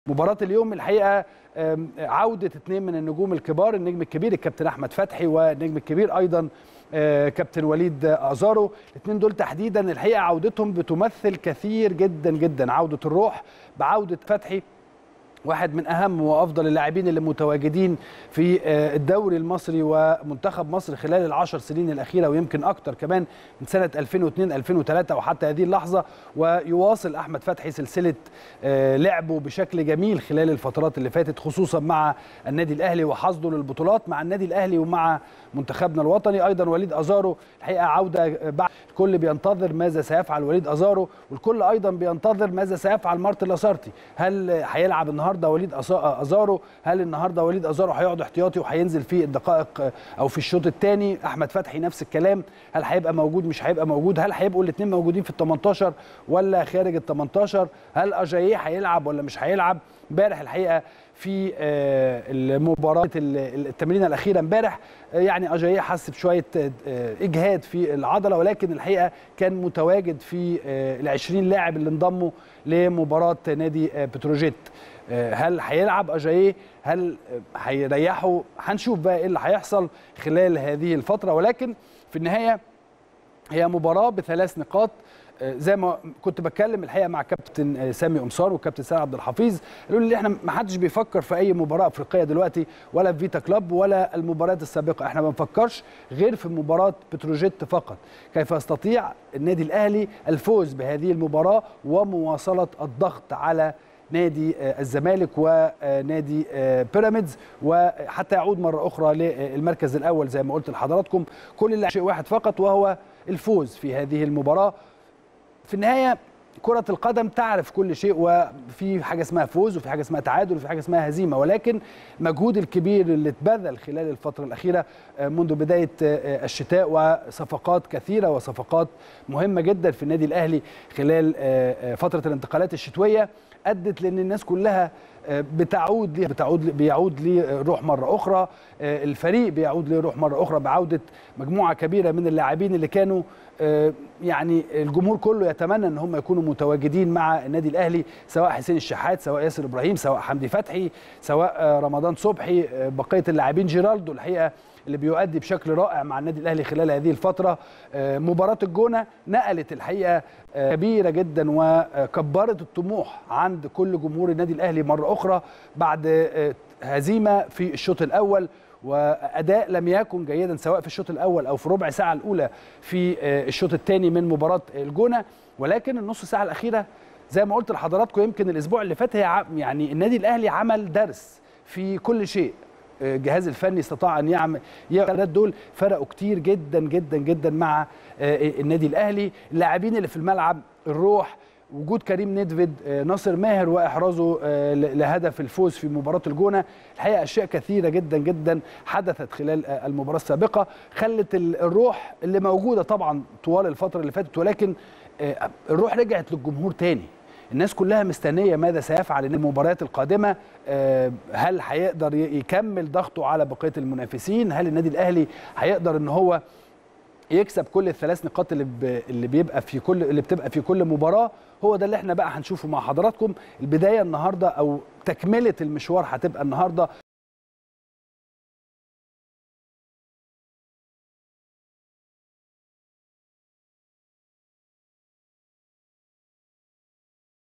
مباراة اليوم الحقيقة عودة اثنين من النجوم الكبار النجم الكبير الكابتن أحمد فتحي والنجم الكبير أيضا كابتن وليد أزارو الاثنين دول تحديدا الحقيقة عودتهم بتمثل كثير جدا جدا عودة الروح بعودة فتحي واحد من اهم وافضل اللاعبين اللي متواجدين في الدوري المصري ومنتخب مصر خلال العشر سنين الاخيره ويمكن اكتر كمان من سنه 2002 2003 وحتى هذه اللحظه ويواصل احمد فتحي سلسله لعبه بشكل جميل خلال الفترات اللي فاتت خصوصا مع النادي الاهلي وحصده للبطولات مع النادي الاهلي ومع منتخبنا الوطني ايضا وليد ازارو الحقيقه عوده بعد الكل بينتظر ماذا سيفعل وليد ازارو والكل ايضا بينتظر ماذا سيفعل مارتن لاسارتي هل هيلعب النهارده وليد ازارو هل النهارده وليد ازارو هيقعد احتياطي وهينزل في الدقائق او في الشوط الثاني احمد فتحي نفس الكلام هل هيبقى موجود مش هيبقى موجود هل هيبقوا الاثنين موجودين في ال 18 ولا خارج ال 18 هل اجاييه هيلعب ولا مش هيلعب امبارح الحقيقه في المباراه التمرين الاخيره امبارح يعني اجاييه حس بشويه اجهاد في العضله ولكن الحقيقه كان متواجد في ال 20 لاعب اللي انضموا لمباراه نادي بتروجيت هل هيلعب اجاييه هل هيريحه هنشوف بقى ايه اللي هيحصل خلال هذه الفتره ولكن في النهايه هي مباراه بثلاث نقاط زي ما كنت بتكلم الحقيقه مع كابتن سامي قمصان وكابتن سامي عبد الحفيظ قالوا لي احنا ما حدش بيفكر في اي مباراه افريقيه دلوقتي ولا في فيتا كلاب ولا المباريات السابقه احنا ما بنفكرش غير في مباراه بتروجيت فقط كيف يستطيع النادي الاهلي الفوز بهذه المباراه ومواصله الضغط على نادي الزمالك ونادي بيراميدز وحتى يعود مره اخرى للمركز الاول زي ما قلت لحضراتكم كل اللي شيء واحد فقط وهو الفوز في هذه المباراه في النهايه كرة القدم تعرف كل شيء وفي حاجة اسمها فوز وفي حاجة اسمها تعادل وفي حاجة اسمها هزيمة ولكن مجهود الكبير اللي اتبذل خلال الفترة الأخيرة منذ بداية الشتاء وصفقات كثيرة وصفقات مهمة جدا في النادي الأهلي خلال فترة الانتقالات الشتوية أدت لأن الناس كلها بتعود ليه بتعود بيعود ليه روح مره اخرى الفريق بيعود ليه روح مره اخرى بعوده مجموعه كبيره من اللاعبين اللي كانوا يعني الجمهور كله يتمنى ان هم يكونوا متواجدين مع النادي الاهلي سواء حسين الشحات سواء ياسر ابراهيم سواء حمدي فتحي سواء رمضان صبحي بقيه اللاعبين جيرالدو الحقيقه اللي بيؤدي بشكل رائع مع النادي الاهلي خلال هذه الفتره مباراه الجونه نقلت الحقيقه كبيره جدا وكبرت الطموح عند كل جمهور النادي الاهلي مره اخرى بعد هزيمه في الشوط الاول واداء لم يكن جيدا سواء في الشوط الاول او في ربع ساعه الاولى في الشوط الثاني من مباراه الجونه ولكن النص ساعه الاخيره زي ما قلت لحضراتكم يمكن الاسبوع اللي فات هي يعني النادي الاهلي عمل درس في كل شيء الجهاز الفني استطاع ان يعمل يعمل دول فرقوا كتير جدا جدا جدا مع النادي الاهلي اللاعبين اللي في الملعب الروح وجود كريم ندفيد ناصر ماهر واحرازه لهدف الفوز في مباراه الجونه الحقيقه اشياء كثيره جدا جدا حدثت خلال المباراه السابقه خلت الروح اللي موجوده طبعا طوال الفتره اللي فاتت ولكن الروح رجعت للجمهور تاني الناس كلها مستنيه ماذا سيفعل المباريات القادمه هل هيقدر يكمل ضغطه على بقيه المنافسين هل النادي الاهلي هيقدر ان هو يكسب كل الثلاث نقاط اللي اللي بيبقى في كل اللي بتبقى في كل مباراه هو ده اللي احنا بقى هنشوفه مع حضراتكم البدايه النهارده او تكمله المشوار هتبقى النهارده